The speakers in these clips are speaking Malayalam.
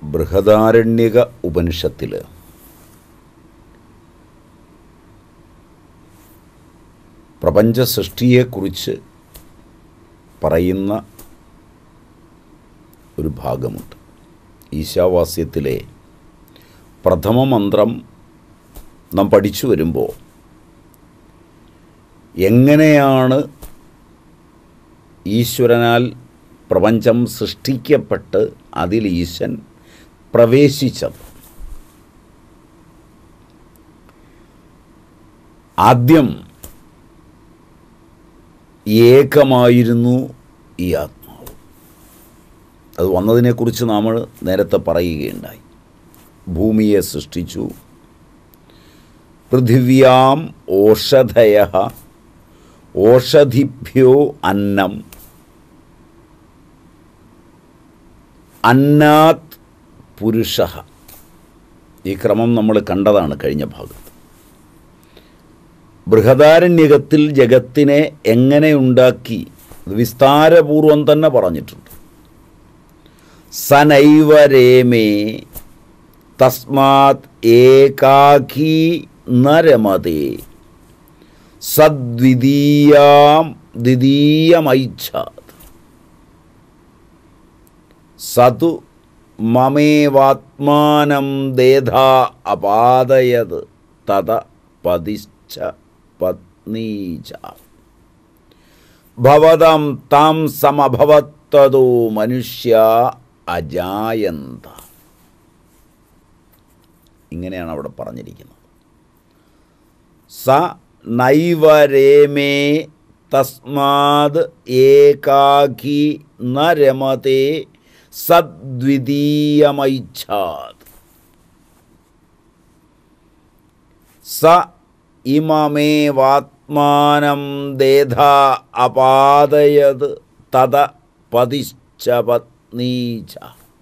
ബൃഹദാരണ്യക ഉപനിഷത്തിൽ പ്രപഞ്ച സൃഷ്ടിയെക്കുറിച്ച് പറയുന്ന ഒരു ഭാഗമുണ്ട് ഈശാവാസ്യത്തിലെ പ്രഥമ മന്ത്രം നാം പഠിച്ചു വരുമ്പോൾ എങ്ങനെയാണ് ഈശ്വരനാൽ പ്രപഞ്ചം സൃഷ്ടിക്കപ്പെട്ട് അതിൽ ഈശൻ പ്രവേശിച്ചത് ആദ്യം ഏകമായിരുന്നു ഈ ആത്മാവ് അത് വന്നതിനെക്കുറിച്ച് നമ്മൾ നേരത്തെ പറയുകയുണ്ടായി ഭൂമിയെ സൃഷ്ടിച്ചു പൃഥിവ്യാം ഓഷധയ ഓഷധിഭ്യോ അന്നം അന്നാത് പുരുഷ ഈ ക്രമം നമ്മൾ കണ്ടതാണ് കഴിഞ്ഞ ഭാഗത്ത് ബൃഹദാരണ്യകത്തിൽ ജഗത്തിനെ എങ്ങനെ ഉണ്ടാക്കി ഇത് വിസ്താരപൂർവം തന്നെ പറഞ്ഞിട്ടുണ്ട് സനൈവരേമേ തസ്മാത് ഏകാഖി നരമതേ സദ്വിതീയാം ദ്വിതീയമൈച്ഛാത് സതു മമേവാത്മാനം ദേധാ അപാദയത് തത പതിശ്ച പത്നീച ഭവതം താം സമഭവത്തതോ മനുഷ്യ അജായന്ത ഇങ്ങനെയാണ് അവിടെ പറഞ്ഞിരിക്കുന്നത് സ നൈവരേമേ തസ്മാത് ഏകാഖി ന രമതേ സദ്വിതീയമൈച്ഛാത് സ ഇമമേവാത്മാനം ദേധാ അപാദയത് തത പതിശ്ച പത്നീച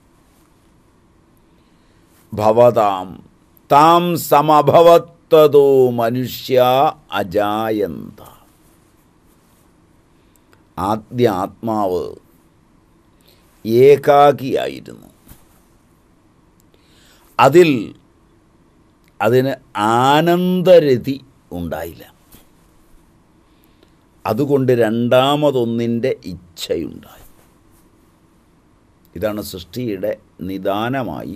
ഭവതാം താം സമഭവത്തതോ മനുഷ്യ അജായന്ത ആദ്യ ആത്മാവ് ഏകാകിയായിരുന്നു അതിൽ അതിന് ആനന്ദരതി ഉണ്ടായില്ല അതുകൊണ്ട് രണ്ടാമതൊന്നിൻ്റെ ഇച്ഛയുണ്ടായി ഇതാണ് സൃഷ്ടിയുടെ നിദാനമായി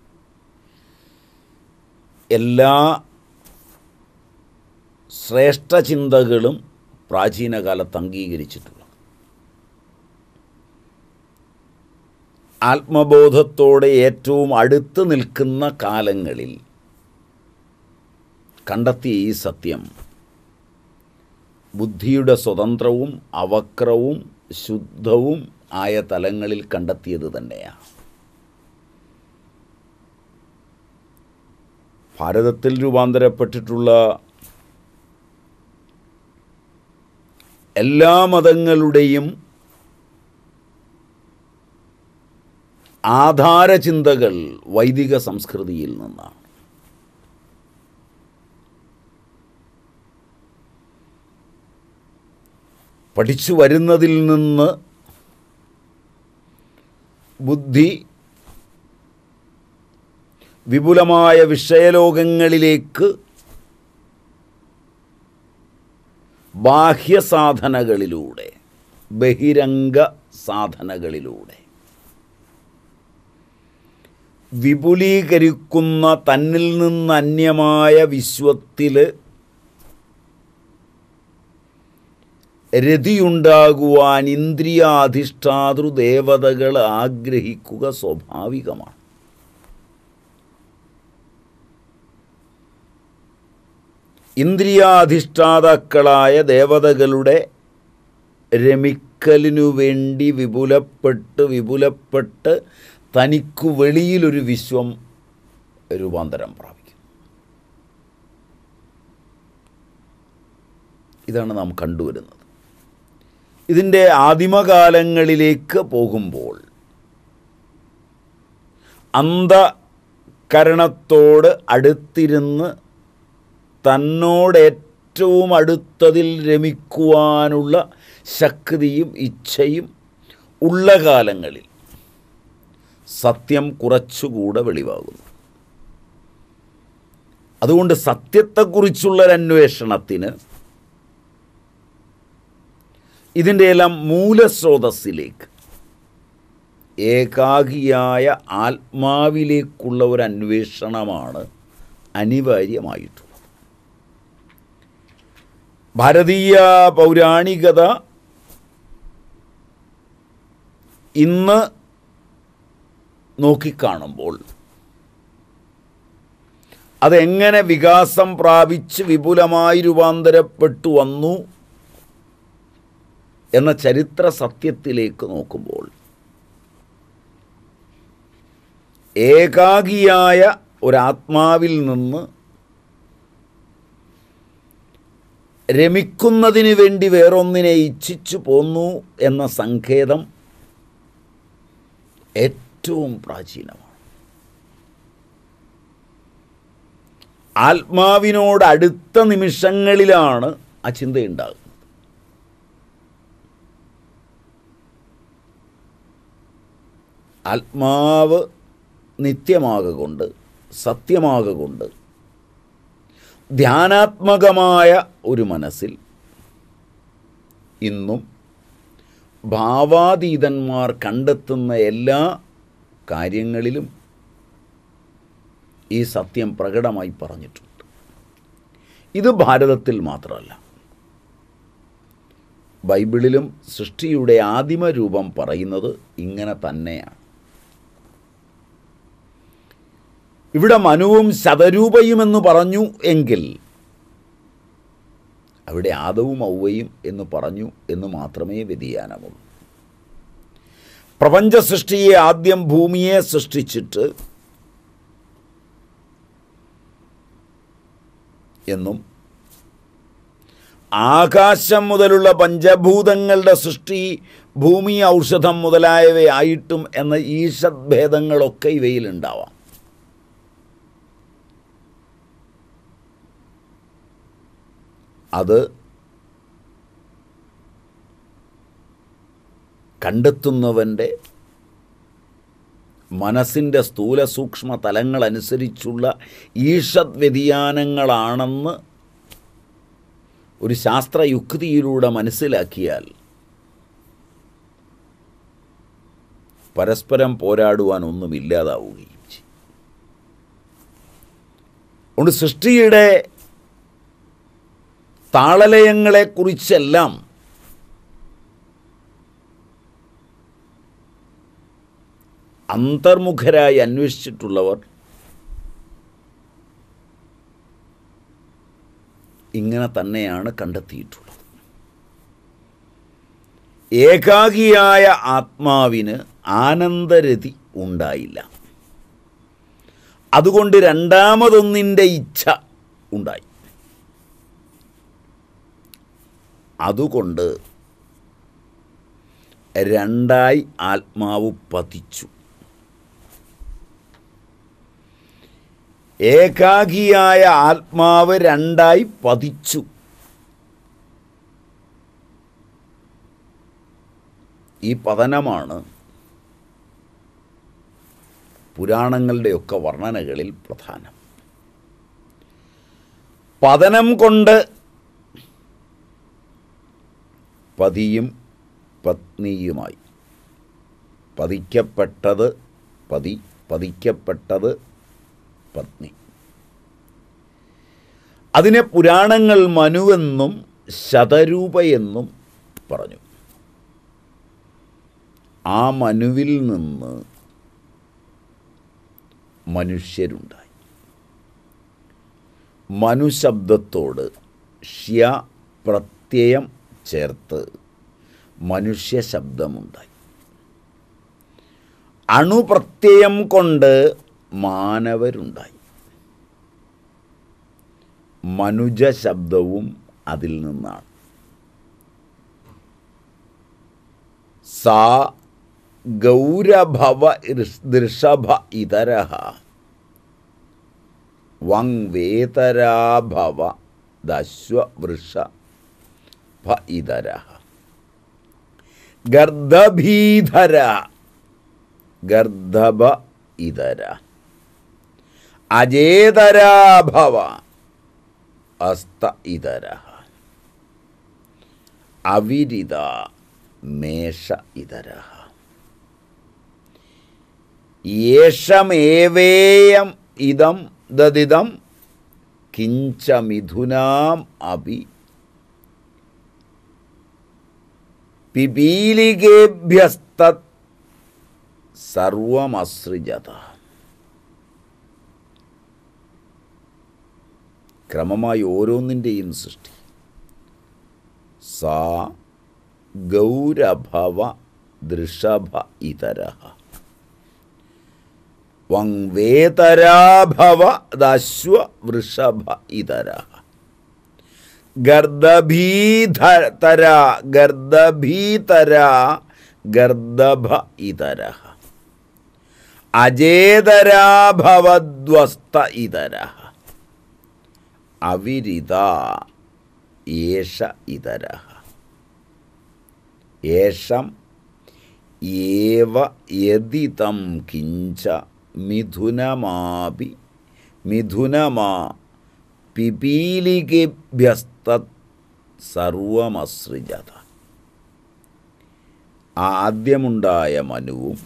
എല്ലാ ശ്രേഷ്ഠചിന്തകളും പ്രാചീന കാലത്ത് അംഗീകരിച്ചിട്ടുള്ളത് ആത്മബോധത്തോടെ ഏറ്റവും അടുത്ത് നിൽക്കുന്ന കാലങ്ങളിൽ കണ്ടെത്തിയ ഈ സത്യം ബുദ്ധിയുടെ സ്വതന്ത്രവും അവക്രവും ശുദ്ധവും ആയ തലങ്ങളിൽ കണ്ടെത്തിയത് തന്നെയാണ് ഭാരതത്തിൽ രൂപാന്തരപ്പെട്ടിട്ടുള്ള എല്ലാ മതങ്ങളുടെയും ആധാരചിന്തകൾ വൈദിക സംസ്കൃതിയിൽ നിന്നാണ് പഠിച്ചു വരുന്നതിൽ നിന്ന് ബുദ്ധി വിപുലമായ വിഷയലോകങ്ങളിലേക്ക് ബാഹ്യസാധനകളിലൂടെ ബഹിരംഗ സാധനകളിലൂടെ വിപുലീകരിക്കുന്ന തന്നിൽ നിന്ന് അന്യമായ വിശ്വത്തിൽ രതിയുണ്ടാകുവാൻ ഇന്ദ്രിയാധിഷ്ഠാതൃ ദേവതകൾ ആഗ്രഹിക്കുക സ്വാഭാവികമാണ് ഇന്ദ്രിയാധിഷ്ഠാതാക്കളായ ദേവതകളുടെ രമിക്കലിനു വേണ്ടി വിപുലപ്പെട്ട് വിപുലപ്പെട്ട് തനിക്കു വെളിയിലൊരു വിശ്വം രൂപാന്തരം പ്രാപിക്കും ഇതാണ് നാം കണ്ടുവരുന്നത് ഇതിൻ്റെ ആദിമകാലങ്ങളിലേക്ക് പോകുമ്പോൾ അന്ധകരണത്തോട് അടുത്തിരുന്ന് തന്നോട് ഏറ്റവും അടുത്തതിൽ രമിക്കുവാനുള്ള ശക്തിയും ഇച്ഛയും ഉള്ള കാലങ്ങളിൽ സത്യം കുറച്ചുകൂടെ വെളിവാകുന്നു അതുകൊണ്ട് സത്യത്തെക്കുറിച്ചുള്ളൊരന്വേഷണത്തിന് ഇതിൻ്റെ എല്ലാം മൂലസ്രോതസ്സിലേക്ക് ഏകാഗിയായ ആത്മാവിലേക്കുള്ള ഒരു അന്വേഷണമാണ് അനിവാര്യമായിട്ടുള്ളത് ഭാരതീയ പൗരാണികത ഇന്ന് നോക്കിക്കാണുമ്പോൾ അതെങ്ങനെ വികാസം പ്രാപിച്ച് വിപുലമായി രൂപാന്തരപ്പെട്ടു വന്നു എന്ന ചരിത്ര സത്യത്തിലേക്ക് നോക്കുമ്പോൾ ഏകാഗിയായ ഒരാത്മാവിൽ നിന്ന് രമിക്കുന്നതിന് വേണ്ടി വേറൊന്നിനെ ഇച്ഛിച്ചു പോന്നു എന്ന സങ്കേതം ഏറ്റവും പ്രാചീനമാണ് ആത്മാവിനോട് അടുത്ത നിമിഷങ്ങളിലാണ് ആ ചിന്തയുണ്ടാകുന്നത് ആത്മാവ് നിത്യമാകൊണ്ട് സത്യമാകൊണ്ട് ധ്യാനാത്മകമായ ഒരു മനസ്സിൽ ഇന്നും ഭാവാതീതന്മാർ കണ്ടെത്തുന്ന എല്ലാ കാര്യങ്ങളിലും ഈ സത്യം പ്രകടമായി പറഞ്ഞിട്ടുണ്ട് ഇത് ഭാരതത്തിൽ മാത്രമല്ല ബൈബിളിലും സൃഷ്ടിയുടെ ആദിമ രൂപം പറയുന്നത് ഇങ്ങനെ തന്നെയാണ് ഇവിടെ മനുവും ശതരൂപയുമെന്ന് പറഞ്ഞു എങ്കിൽ അവിടെ ആദവും ഔവയും എന്ന് പറഞ്ഞു എന്ന് മാത്രമേ വ്യതിയാനമുള്ളൂ പ്രപഞ്ച സൃഷ്ടിയെ ആദ്യം ഭൂമിയെ സൃഷ്ടിച്ചിട്ട് എന്നും ആകാശം മുതലുള്ള പഞ്ചഭൂതങ്ങളുടെ സൃഷ്ടി ഭൂമി ഔഷധം മുതലായവയായിട്ടും എന്ന ഈഷദ്ഭേദങ്ങളൊക്കെ ഇവയിലുണ്ടാവാം അത് കണ്ടെത്തുന്നവൻ്റെ മനസ്സിൻ്റെ സ്ഥൂല സൂക്ഷ്മ തലങ്ങളനുസരിച്ചുള്ള ഈഷത് വ്യതിയാനങ്ങളാണെന്ന് ഒരു ശാസ്ത്രയുക്തിയിലൂടെ മനസ്സിലാക്കിയാൽ പരസ്പരം പോരാടുവാൻ ഒന്നും ഇല്ലാതാവുകയും ചെയ്യും അതുകൊണ്ട് സൃഷ്ടിയുടെ താളലയങ്ങളെക്കുറിച്ചെല്ലാം അന്തർമുഖരായി അന്വേഷിച്ചിട്ടുള്ളവർ ഇങ്ങനെ തന്നെയാണ് കണ്ടെത്തിയിട്ടുള്ളത് ഏകാഗിയായ ആത്മാവിന് ആനന്ദരതി ഉണ്ടായില്ല അതുകൊണ്ട് രണ്ടാമതൊന്നിൻ്റെ ഇച്ഛ ഉണ്ടായി അതുകൊണ്ട് രണ്ടായി ആത്മാവ് പതിച്ചു ഏകാഗിയായ ആത്മാവ് രണ്ടായി പതിച്ചു ഈ പതനമാണ് പുരാണങ്ങളുടെയൊക്കെ വർണ്ണനകളിൽ പ്രധാനം പതനം കൊണ്ട് പതിയും പത്നിയുമായി പതിക്കപ്പെട്ടത് പതി പതിക്കപ്പെട്ടത് പത്നി അതിനെ പുരാണങ്ങൾ മനുവെന്നും ശതരൂപയെന്നും പറഞ്ഞു ആ മനുവിൽ നിന്ന് മനുഷ്യരുണ്ടായി മനുശബ്ദത്തോട് ഷ്യ പ്രത്യയം ചേർത്ത് മനുഷ്യ ശബ്ദമുണ്ടായി അണുപ്രത്യയം കൊണ്ട് മാനവരുണ്ടായി മനുജ ശബ്ദവും അതിൽ നിന്നാണ് സാ ഗൗരഭവ ദൃഷഭ ഇതര വങ്വേതരാഭവ ദശ്വവൃഷ ഭ ഇതര ഗർദഭീധര ഗർദ്ധഭ ഇതര അജേതരാഭവ അസ്ത ഇതര അവിരിത മേഷ ഇതര യേഷമേവേയം ഇതം ദദിതം കിഞ്ച മിഥുനാം അപി പിപീലികേഭ്യസ്തത് സർവമസൃജത ക്രമമായി ഓരോന്നിൻ്റെയും സൃഷ്ടി സാ ഗൗരഭവ ദൃഷഭ ഇതര വങ്വേതരാഭവ ദശ്വ വൃഷഭ ഇതര ഗർദഭീതര ഗർദഭീതര ഗർദഭ ഇതര അജേതരാഭവദ്വസ്ത ഇതര അവിരിത ഏഷ ഇതര ഏഷം ഏവ യദിതം കിഞ്ച മിഥുനമാപി മിഥുനമാ പിപീലികേഭ്യസ്തത് സർവമസൃജത ആദ്യമുണ്ടായ മനുവും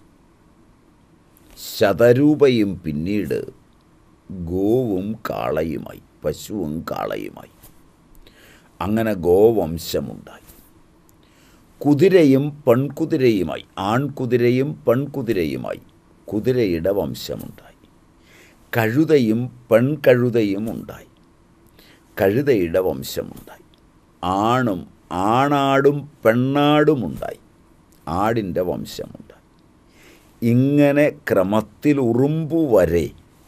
ശതരൂപയും പിന്നീട് ഗോവും കാളയുമായി പശുവും കാളയുമായി അങ്ങനെ ഗോവംശമുണ്ടായി കുതിരയും പെൺകുതിരയുമായി ആൺകുതിരയും പെൺകുതിരയുമായി കുതിരയുടെ വംശമുണ്ടായി കഴുതയും പെൺകഴുതയും ഉണ്ടായി കഴുതയുടെ വംശമുണ്ടായി ആണും ആണാടും പെണ്ണാടുമുണ്ടായി ആടിൻ്റെ വംശമുണ്ടായി ഇങ്ങനെ ക്രമത്തിൽ ഉറുമ്പു വരെ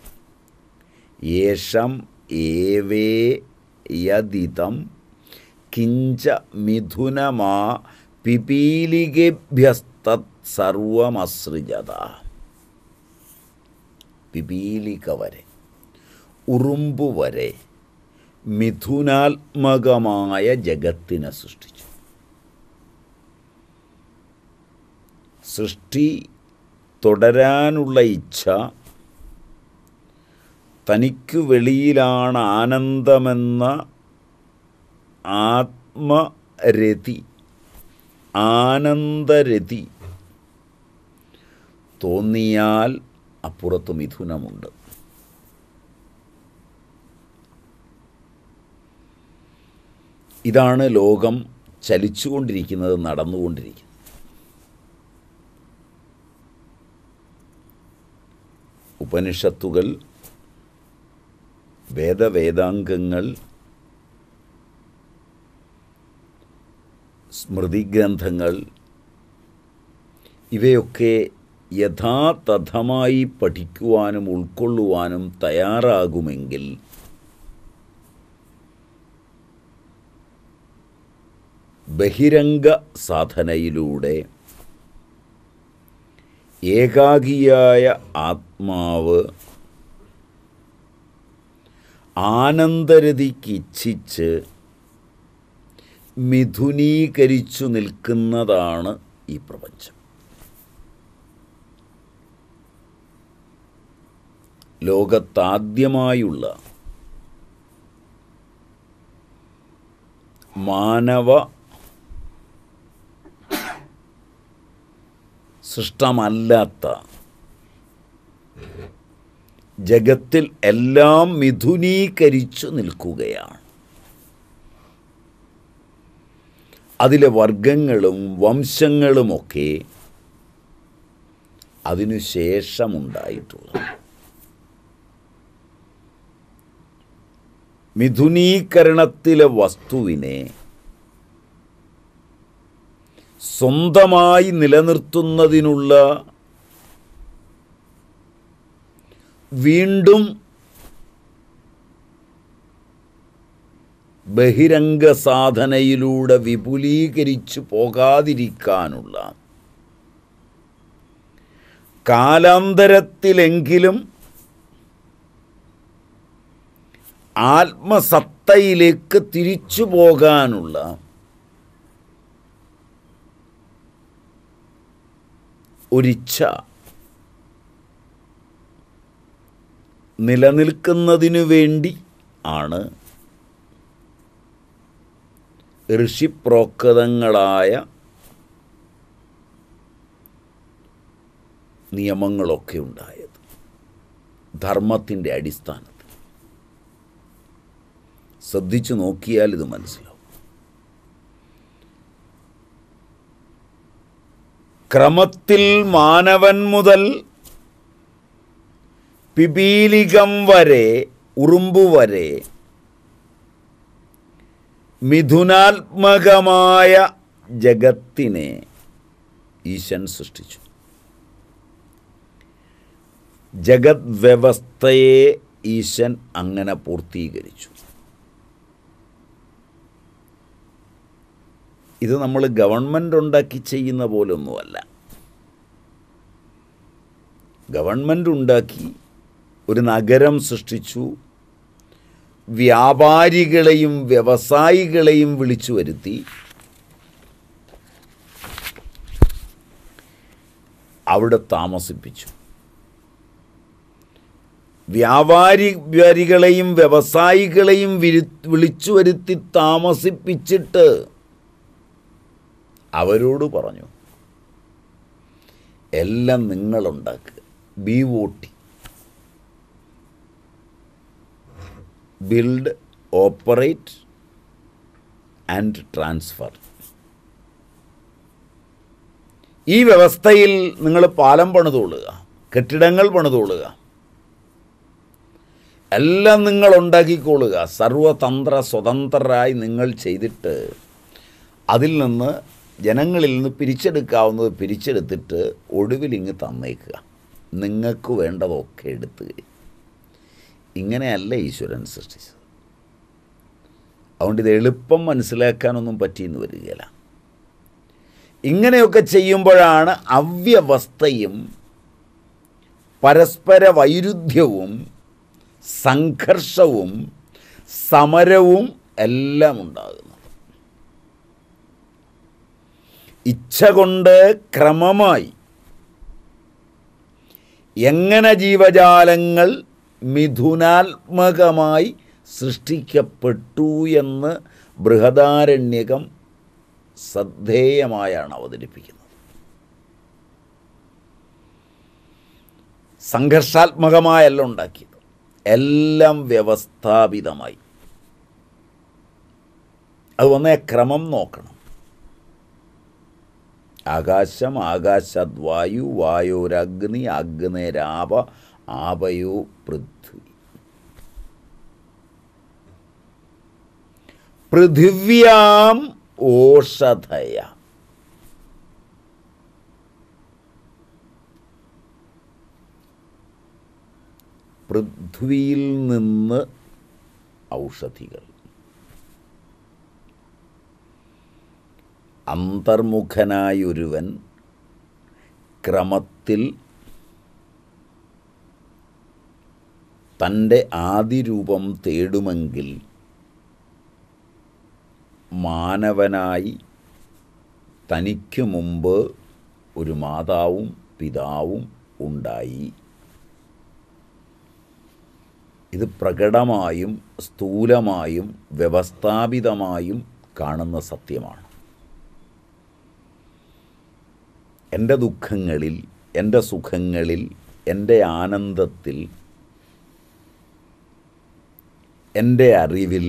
യേഷം ഏവേ യദിതം കിഞ്ച മിഥുനമാ പിപീലികേഭ്യസ്തത് സർവമസൃജത പിപീലിക വരെ ഉറുമ്പു വരെ മിഥുനാത്മകമായ ജഗത്തിനെ സൃഷ്ടിച്ചു സൃഷ്ടി തുടരാനുള്ള ഇച്ഛ തനിക്കു വെളിയിലാണ് ആനന്ദമെന്ന ആത്മരതി ആനന്ദരതി തോന്നിയാൽ അപ്പുറത്ത് മിഥുനമുണ്ട് ഇതാണ് ലോകം ചലിച്ചുകൊണ്ടിരിക്കുന്നത് നടന്നുകൊണ്ടിരിക്കുന്നത് ഉപനിഷത്തുകൾ വേദവേദാംഗങ്ങൾ സ്മൃതിഗ്രന്ഥങ്ങൾ ഇവയൊക്കെ യഥാതഥമായി പഠിക്കുവാനും ഉൾക്കൊള്ളുവാനും തയ്യാറാകുമെങ്കിൽ ബഹിരംഗ സാധനയിലൂടെ ഏകാഗിയായ ആത്മാവ് ആനന്ദരതിക്ക് ഇച്ഛിച്ച് മിഥുനീകരിച്ചു നിൽക്കുന്നതാണ് ഈ പ്രപഞ്ചം ലോകത്താദ്യമായുള്ള മാനവ സൃഷ്ടമല്ലാത്ത ജഗത്തിൽ എല്ലാം മിഥുനീകരിച്ചു നിൽക്കുകയാണ് അതിലെ വർഗങ്ങളും വംശങ്ങളുമൊക്കെ അതിനു ശേഷമുണ്ടായിട്ടുള്ളത് മിഥുനീകരണത്തിലെ വസ്തുവിനെ സ്വന്തമായി നിലനിർത്തുന്നതിനുള്ള വീണ്ടും ബഹിരംഗ സാധനയിലൂടെ വിപുലീകരിച്ചു പോകാതിരിക്കാനുള്ള കാലാന്തരത്തിലെങ്കിലും ആത്മസത്തയിലേക്ക് തിരിച്ചു പോകാനുള്ള ഒരിച്ഛ നിലനിൽക്കുന്നതിനു വേണ്ടി ആണ് ഋഷിപ്രോക്തങ്ങളായ നിയമങ്ങളൊക്കെ ഉണ്ടായത് ധർമ്മത്തിൻ്റെ അടിസ്ഥാനത്തിൽ ശ്രദ്ധിച്ചു നോക്കിയാൽ ഇത് മനസ്സിലാവും ക്രമത്തിൽ മാനവൻ മുതൽ പിപീലികം വരെ ഉറുമ്പു വരെ മിഥുനാത്മകമായ ജഗത്തിനെ ഈശൻ സൃഷ്ടിച്ചു ജഗത് വ്യവസ്ഥയെ ഈശൻ അങ്ങനെ പൂർത്തീകരിച്ചു ഇത് നമ്മൾ ഗവൺമെൻറ് ഉണ്ടാക്കി ചെയ്യുന്ന പോലൊന്നുമല്ല ഗവൺമെൻറ് ഉണ്ടാക്കി ഒരു നഗരം സൃഷ്ടിച്ചു വ്യാപാരികളെയും വ്യവസായികളെയും വിളിച്ചു വരുത്തി അവിടെ താമസിപ്പിച്ചു വ്യാപാരികളെയും വ്യവസായികളെയും വിരി വിളിച്ചു വരുത്തി താമസിപ്പിച്ചിട്ട് അവരോട് പറഞ്ഞു എല്ലാം നിങ്ങളുണ്ടാക്കുക B O T build operate and transfer ഈ വ്യവസ്ഥയിൽ നിങ്ങൾ പാലം പണിതുകൊള്ളുക കെട്ടിടങ്ങൾ പണിതുകൊള്ളുക എല്ലാം നിങ്ങൾ ഉണ്ടാക്കിക്കൊള്ളുക സർവതന്ത്ര സ്വതന്ത്രരായി നിങ്ങൾ ചെയ്തിട്ട് അതിൽ നിന്ന് ജനങ്ങളിൽ നിന്ന് പിരിച്ചെടുക്കാവുന്നത് പിരിച്ചെടുത്തിട്ട് ഒടുവിൽ ഇങ്ങ് തന്നേക്കുക നിങ്ങൾക്ക് വേണ്ടതൊക്കെ എടുത്ത് ഇങ്ങനെയല്ല ഈശ്വരൻ സൃഷ്ടിച്ചത് അതുകൊണ്ട് ഇത് എളുപ്പം മനസ്സിലാക്കാനൊന്നും പറ്റിയെന്ന് വരികയില്ല ഇങ്ങനെയൊക്കെ ചെയ്യുമ്പോഴാണ് അവ്യവസ്ഥയും പരസ്പര വൈരുദ്ധ്യവും സംഘർഷവും സമരവും എല്ലാം ഉണ്ടാകുന്നത് ഇച്ഛ കൊണ്ട് ക്രമമായി എങ്ങനെ ജീവജാലങ്ങൾ മിഥുനാത്മകമായി സൃഷ്ടിക്കപ്പെട്ടു എന്ന് ബൃഹദാരണ്യകം ശ്രദ്ധേയമായാണ് അവതരിപ്പിക്കുന്നത് സംഘർഷാത്മകമായല്ല ഉണ്ടാക്കിയത് എല്ലാം വ്യവസ്ഥാപിതമായി അത് വന്നേ ക്രമം നോക്കണം ആകാശം ആകാശദ്വായു വായോരഗ്നി അഗ്നേരാപ ആപയോ പൃഥ്വി പൃഥിവ്യാം ഓഷധയ പൃഥ്വിയിൽ നിന്ന് ഔഷധികൾ അന്തർമുഖനായൊരുവൻ ക്രമത്തിൽ തൻ്റെ ആദിരൂപം തേടുമെങ്കിൽ മാനവനായി തനിക്ക് മുമ്പ് ഒരു മാതാവും പിതാവും ഉണ്ടായി ഇത് പ്രകടമായും സ്ഥൂലമായും വ്യവസ്ഥാപിതമായും കാണുന്ന സത്യമാണ് എൻ്റെ ദുഃഖങ്ങളിൽ എൻ്റെ സുഖങ്ങളിൽ എൻ്റെ ആനന്ദത്തിൽ എൻ്റെ അറിവിൽ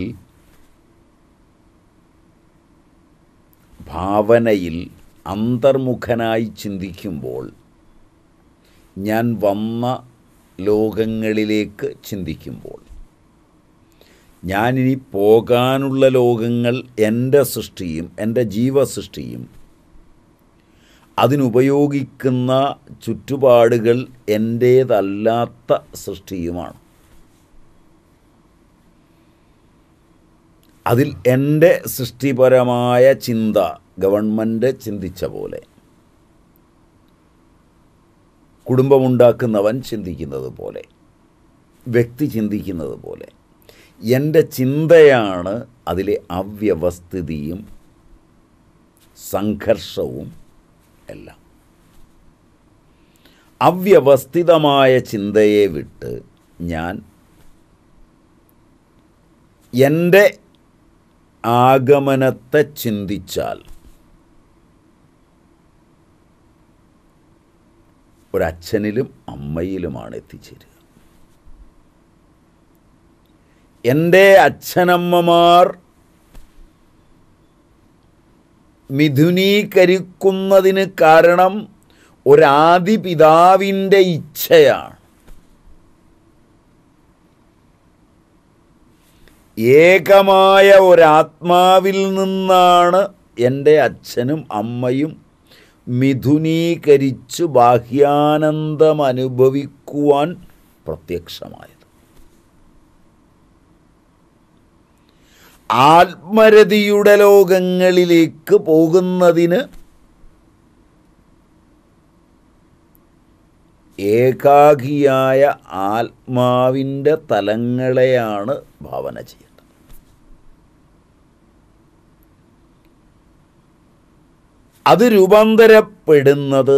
ഭാവനയിൽ അന്തർമുഖനായി ചിന്തിക്കുമ്പോൾ ഞാൻ വന്ന ലോകങ്ങളിലേക്ക് ചിന്തിക്കുമ്പോൾ ഞാനിനി പോകാനുള്ള ലോകങ്ങൾ എൻ്റെ സൃഷ്ടിയും എൻ്റെ ജീവസൃഷ്ടിയും അതിനുപയോഗിക്കുന്ന ചുറ്റുപാടുകൾ എൻ്റേതല്ലാത്ത സൃഷ്ടിയുമാണ് അതിൽ എൻ്റെ സൃഷ്ടിപരമായ ചിന്ത ഗവൺമെൻറ് ചിന്തിച്ച പോലെ കുടുംബമുണ്ടാക്കുന്നവൻ ചിന്തിക്കുന്നത് പോലെ വ്യക്തി ചിന്തിക്കുന്നത് പോലെ എൻ്റെ ചിന്തയാണ് അതിലെ അവ്യവസ്ഥിതിയും സംഘർഷവും എല്ലാം അവ്യവസ്ഥിതമായ ചിന്തയെ വിട്ട് ഞാൻ എൻ്റെ ആഗമനത്തെ ചിന്തിച്ചാൽ ഒരച്ഛനിലും അമ്മയിലുമാണ് എത്തിച്ചേരുക എൻ്റെ അച്ഛനമ്മമാർ മിഥുനീകരിക്കുന്നതിന് കാരണം ഒരാദി പിതാവിൻ്റെ ഇച്ഛയാണ് ഏകമായ ഒരാത്മാവിൽ നിന്നാണ് എൻ്റെ അച്ഛനും അമ്മയും മിഥുനീകരിച്ചു ബാഹ്യാനന്ദം അനുഭവിക്കുവാൻ പ്രത്യക്ഷമായത് ആത്മരതിയുടെ ലോകങ്ങളിലേക്ക് പോകുന്നതിന് ഏകാഗിയായ ആത്മാവിൻ്റെ തലങ്ങളെയാണ് ഭാവന ചെയ്യേണ്ടത് അത് രൂപാന്തരപ്പെടുന്നത്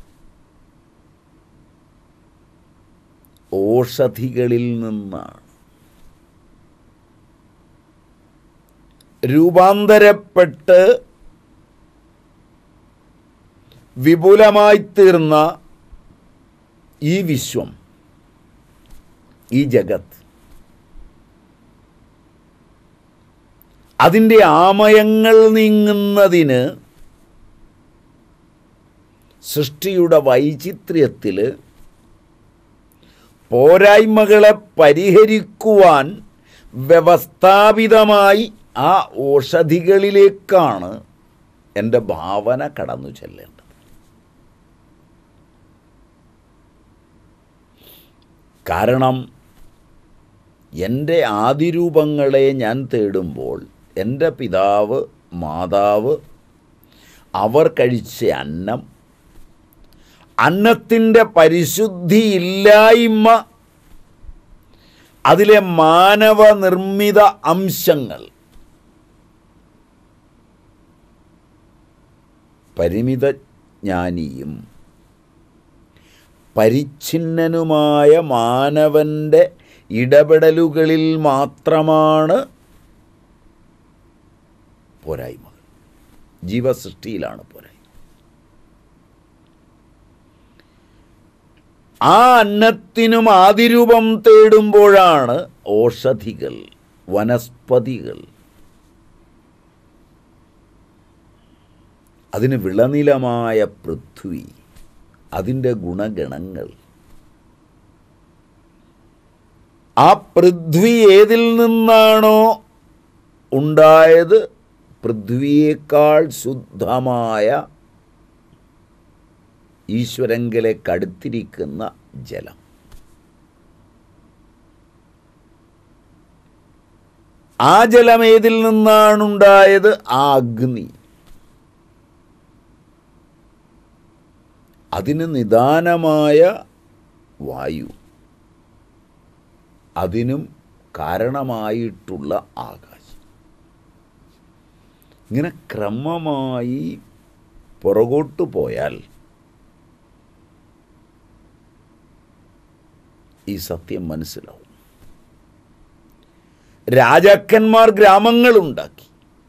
ഓഷധികളിൽ നിന്നാണ് രൂപാന്തരപ്പെട്ട് വിപുലമായിത്തീർന്ന ഈ വിശ്വം ഈ ജഗത്ത് അതിൻ്റെ ആമയങ്ങൾ നീങ്ങുന്നതിന് സൃഷ്ടിയുടെ വൈചിത്ര്യത്തിൽ പോരായ്മകളെ പരിഹരിക്കുവാൻ വ്യവസ്ഥാപിതമായി ആ ഓഷധികളിലേക്കാണ് എൻ്റെ ഭാവന കടന്നു ചെല്ലേണ്ടത് കാരണം എൻ്റെ ആദിരൂപങ്ങളെ ഞാൻ തേടുമ്പോൾ എൻ്റെ പിതാവ് മാതാവ് അവർ കഴിച്ച അന്നം അന്നത്തിൻ്റെ പരിശുദ്ധിയില്ലായ്മ അതിലെ മാനവ നിർമ്മിത അംശങ്ങൾ പരിമിതജ്ഞാനിയും പരിച്ഛിന്നനുമായ മാനവൻ്റെ ഇടപെടലുകളിൽ മാത്രമാണ് പോരായ്മകൾ ജീവസൃഷ്ടിയിലാണ് പോരായ്മ ആ അന്നത്തിനും ആദിരൂപം തേടുമ്പോഴാണ് ഓഷധികൾ വനസ്പതികൾ അതിന് വിളനിലമായ പൃഥ്വി അതിൻ്റെ ഗുണഗണങ്ങൾ ആ പൃഥ്വി ഏതിൽ നിന്നാണോ ഉണ്ടായത് പൃഥ്വിയേക്കാൾ ശുദ്ധമായ ഈശ്വരങ്കലെ കടുത്തിരിക്കുന്ന ജലം ആ ജലം ഏതിൽ നിന്നാണുണ്ടായത് ആ അഗ്നി അതിന് നിദാനമായ വായു അതിനും കാരണമായിട്ടുള്ള ആകാശം ഇങ്ങനെ ക്രമമായി പുറകോട്ട് പോയാൽ ഈ സത്യം മനസ്സിലാവും രാജാക്കന്മാർ ഗ്രാമങ്ങളുണ്ടാക്കി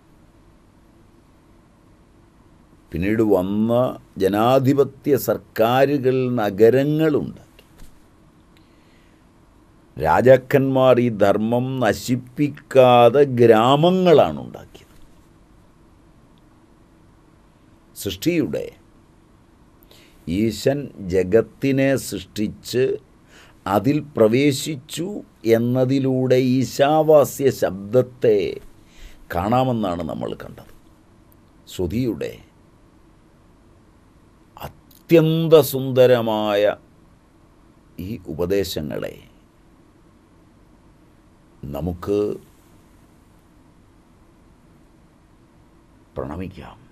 പിന്നീട് വന്ന ജനാധിപത്യ സർക്കാരുകൾ നഗരങ്ങളുണ്ടാക്കി രാജാക്കന്മാർ ഈ ധർമ്മം നശിപ്പിക്കാതെ ഗ്രാമങ്ങളാണ് ഉണ്ടാക്കിയത് സൃഷ്ടിയുടെ ഈശൻ ജഗത്തിനെ സൃഷ്ടിച്ച് അതിൽ പ്രവേശിച്ചു എന്നതിലൂടെ ഈശാവാസ്യ ശബ്ദത്തെ കാണാമെന്നാണ് നമ്മൾ കണ്ടത് ശ്രുതിയുടെ അത്യന്ത സുന്ദരമായ ഈ ഉപദേശങ്ങളെ നമുക്ക് പ്രണമിക്കാം